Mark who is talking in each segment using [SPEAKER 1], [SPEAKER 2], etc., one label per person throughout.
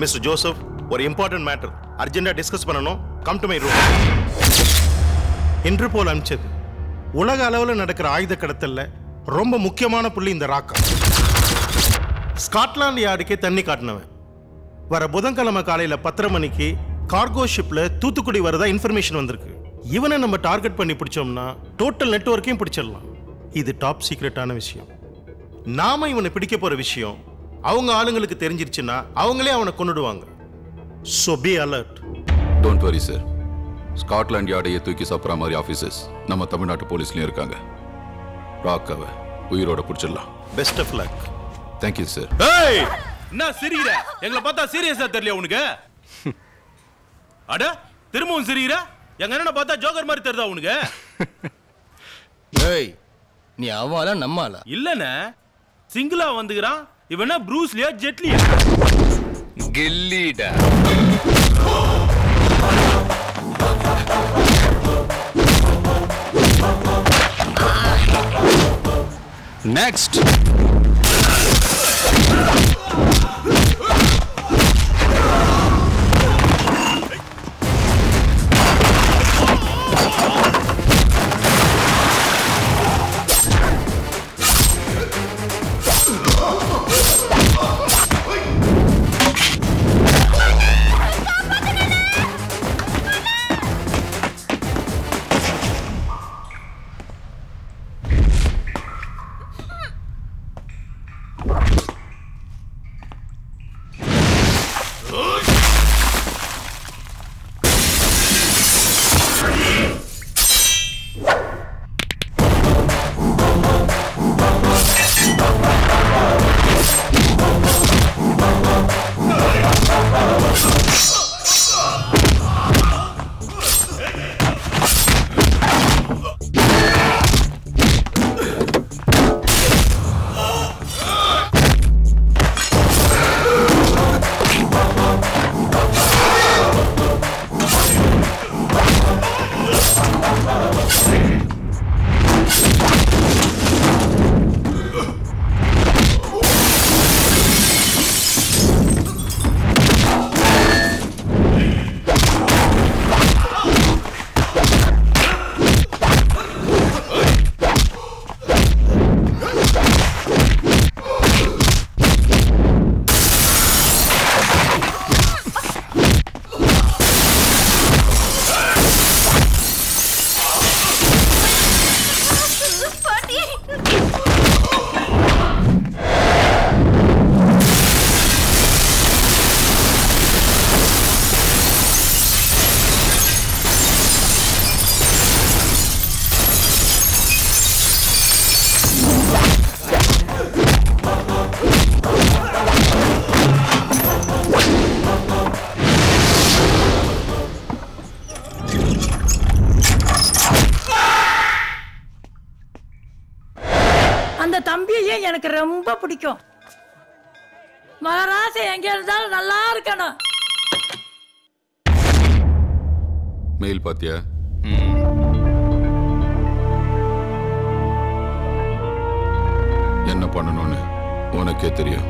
[SPEAKER 1] Mister Joseph ஒரு important matter அர்ஜென்டா discuss பண்ணணும் come to my room Interpol அனுப்பிச்சது உலக அளவில் நடக்கிற ஆயுத கடத்தல்ல ரொம்ப முக்கியமான புள்ளி இந்த ராக்கா ஸ்காட்லாந்து யார்டுக்கே தண்ணி காட்டினவன் வர புதன்கிழமை காலையில பத்தரை மணிக்கு கார்கோ ஷிப்ல தூத்துக்குடி வரதா இன்ஃபர்மேஷன் வந்திருக்கு இவனை நம்ம டார்கெட் பண்ணி பிடிச்சோம்னா டோட்டல் நெட்வொர்க்கையும் பிடிச்சிடலாம் இது டாப் சீக்ரெட்டான விஷயம் நாம இவனை பிடிக்க போற விஷயம் அவங்க ஆளுங்களுக்கு தெரிஞ்சிருச்சுன்னா அவங்களே அவனை கொன்னுடுவாங்க so be alert
[SPEAKER 2] don't worry sir Scotland யார்டையே தூக்கி சாப்பிட்ற மாதிரி ஆஃபீஸர்ஸ் நம்ம தமிழ்நாட்டு போலீஸ்லயும் இருக்காங்க ராக்காவை உயிரோட பிடிச்சிடலாம்
[SPEAKER 1] best of luck
[SPEAKER 2] thank you sir
[SPEAKER 3] ஏய் என்ன சிரிக்கிற எங்களை பார்த்தா சீரியஸா தெரியல உனக்கு அட திரும்பவும் சிரிக்கிற எங்க அண்ணனை பார்த்தா ஜோக்கர் மாதிரி தெரியுதா உனக்கு
[SPEAKER 4] ஏய் நீ அவாலா நம்ம ஆளா
[SPEAKER 3] இல்லண்ணே சிங்கிளா வந்துக்கிறான் இவனா ப்ரூஸ்லியா ஜெட்லியா
[SPEAKER 5] கில்லிடா நெக்ஸ்ட்
[SPEAKER 6] அந்த தம்பியை எனக்கு ரொம்ப பிடிக்கும் மகராசை எங்க இருந்தாலும் நல்லா இருக்கணும்
[SPEAKER 2] மெயில் பாத்தியா என்ன பண்ணணும்னு உனக்கே தெரியும்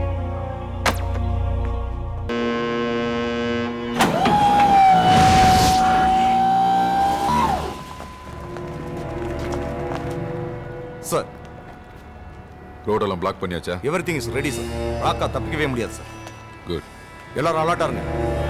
[SPEAKER 7] சார்
[SPEAKER 2] ரோடெல்லாம் பிளாக் பண்ணியாச்சா
[SPEAKER 7] everything is ready sir ராக்கா தப்பிக்கவே முடியாது சார்
[SPEAKER 2] குட்
[SPEAKER 7] எல்லாரும் அலர்ட்டா இருங்க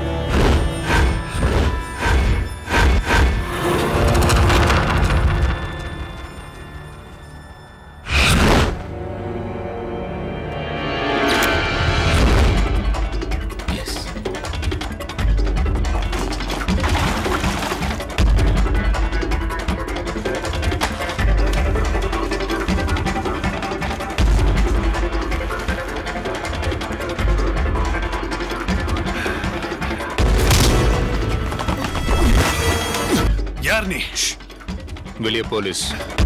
[SPEAKER 5] யார் நீ வெளியே போலீஸ்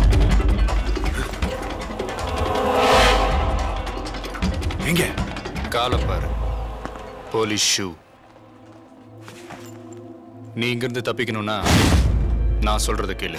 [SPEAKER 7] எங்க
[SPEAKER 5] காலை பாரு போலீஸ் ஷூ நீ இங்கிருந்து தப்பிக்கணும்னா நான் சொல்றத கேளு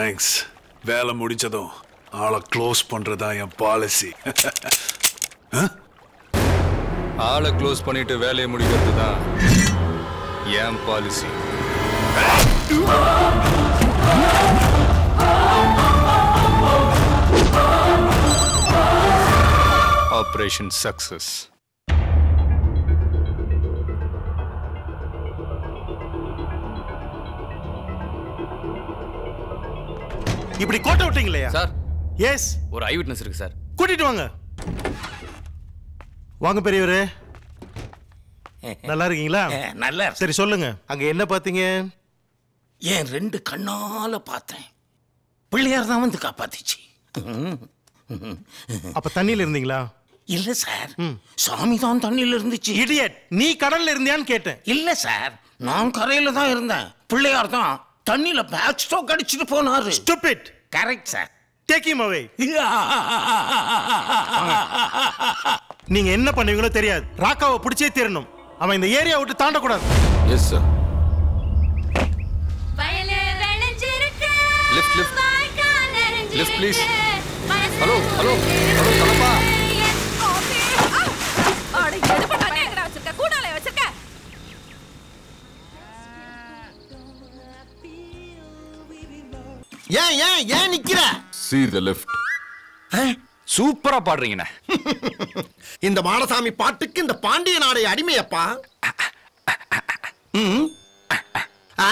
[SPEAKER 8] தேங்க்ஸ் வேலை முடிச்சதும் ஆளை க்ளோஸ் பண்றதா என் பாலிசி
[SPEAKER 5] ஆளை க்ளோஸ் பண்ணிட்டு வேலையை முடிக்கிறது தான் என் பாலிசி ஆப்ரேஷன் சக்சஸ்
[SPEAKER 1] இப்படி கோட்டை விட்டீங்களே
[SPEAKER 4] சார்
[SPEAKER 1] எஸ்
[SPEAKER 4] ஒரு ஐ விட்னஸ் இருக்கு சார்
[SPEAKER 1] கூட்டிட்டு வாங்க வாங்க பெரியவரே நல்லா இருக்கீங்களா
[SPEAKER 9] நல்லா
[SPEAKER 1] சரி சொல்லுங்க அங்க என்ன பாத்தீங்க
[SPEAKER 9] என் ரெண்டு கண்ணால பார்த்தேன் பிள்ளையார் தான் வந்து காப்பாத்திச்சு
[SPEAKER 1] அப்ப தண்ணியில இருந்தீங்களா
[SPEAKER 9] இல்ல சார் சாமி தான் தண்ணியில இருந்துச்சு
[SPEAKER 1] இடியட் நீ கடல்ல இருந்தியான்னு கேட்டேன்
[SPEAKER 9] இல்ல சார் நான் கரையில தான் இருந்தேன் பிள்ளையார் தான் தண்ணியில பேக் ஸ்டோக் அடிச்சுட்டு போனாரு
[SPEAKER 1] stupid
[SPEAKER 9] correct sir
[SPEAKER 1] take him away நீங்க என்ன பண்ணுவீங்களோ தெரியாது ராக்காவை பிடிச்சே தீரணும் அவன் இந்த ஏரியா விட்டு தாண்டக்கூடாது
[SPEAKER 2] yes sir
[SPEAKER 5] lift lift lift please hello hello hello தலப்பா
[SPEAKER 9] ஏன் ஏன் ஏன் நிக்கிற
[SPEAKER 2] சி த லெஃப்ட்
[SPEAKER 5] சூப்பரா பாடுறீங்கண்ணே
[SPEAKER 9] இந்த மாடசாமி பாட்டுக்கு இந்த பாண்டிய நாடைய அடிமையப்பா ம். ஆ.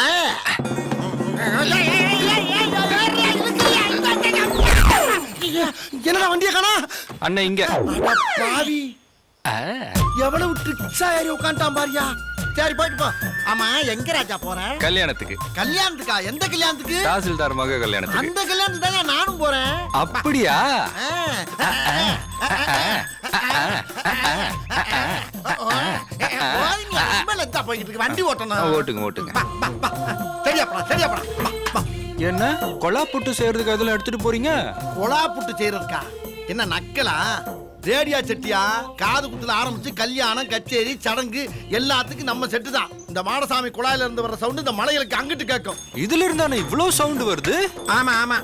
[SPEAKER 9] என்னடா வண்டிய காணா
[SPEAKER 5] அண்ணே இங்க
[SPEAKER 9] பாவி
[SPEAKER 5] ஆ,
[SPEAKER 9] எவ்வளவு ட்ரிக்ஸா ஏறி உட்காந்துட்டான் பாரியா சரி போயிட்டு போ ஆமா எங்க ராஜா போற
[SPEAKER 5] கல்யாணத்துக்கு
[SPEAKER 9] கல்யாணத்துக்கா எந்த கல்யாணத்துக்கு
[SPEAKER 5] தாசில்தார் மக கல்யாணத்துக்கு
[SPEAKER 9] அந்த கல்யாணத்துக்கு தாங்க நானும் போறேன்
[SPEAKER 5] அப்படியா
[SPEAKER 9] போறீங்க, ரொம்ப லெத்தா போய்கிட்டு இருக்கு வண்டி
[SPEAKER 5] ஆ,
[SPEAKER 9] ஓட்டணும்
[SPEAKER 5] ஓட்டுங்க ஓட்டுங்க
[SPEAKER 9] பா, பா, பா. சரியாப்பா சரியாப்பா பா, பா.
[SPEAKER 5] என்ன கொலா புட்டு செய்யறதுக்கு அதெல்லாம் எடுத்துட்டு போறீங்க
[SPEAKER 9] கொலா புட்டு செய்யறதுக்கா என்ன நக்கலா ரேடியா செட்டியா காது குத்துல ஆரம்பிச்சு கல்யாணம் கச்சேரி சடங்கு எல்லாத்துக்கும் நம்ம செட்டு தான் இந்த மாடசாமி குழாயில இருந்து வர்ற சவுண்ட் இந்த மலைகளுக்கு அங்கிட்டு கேட்கும்
[SPEAKER 5] இதுல இருந்தானே இவ்ளோ சவுண்ட் வருது
[SPEAKER 9] ஆமா ஆமா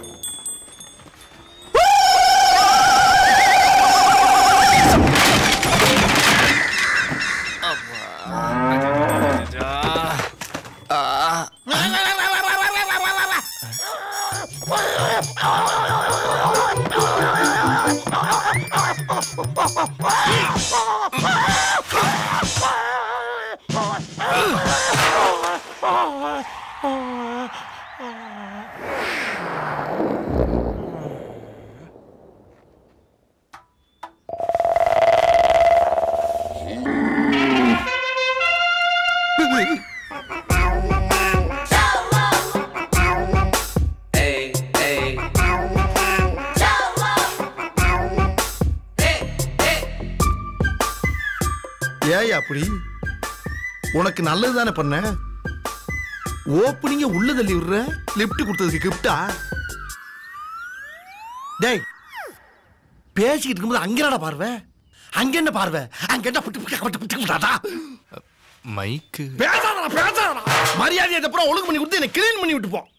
[SPEAKER 9] ஏய் அப்படி உனக்கு நல்லது தானே பண்ண ஓப்பனிங்க உள்ள தள்ளி விடுற லிஃப்ட் கொடுத்ததுக்கு கிஃப்டா டேய் பேசிக்கிட்டு இருக்கும்போது அங்க என்னடா பார்வை அங்க என்ன பார்வை அங்க என்ன புட்டு புட்டு புட்டு புட்டு புட்டாடா
[SPEAKER 5] மைக்கு
[SPEAKER 9] பேசாதடா பேசாதடா மரியாதையை அப்புறம் ஒழுங்கு பண்ணி கொடுத்து என்ன கிளீன் பண்ணி விட்டு போ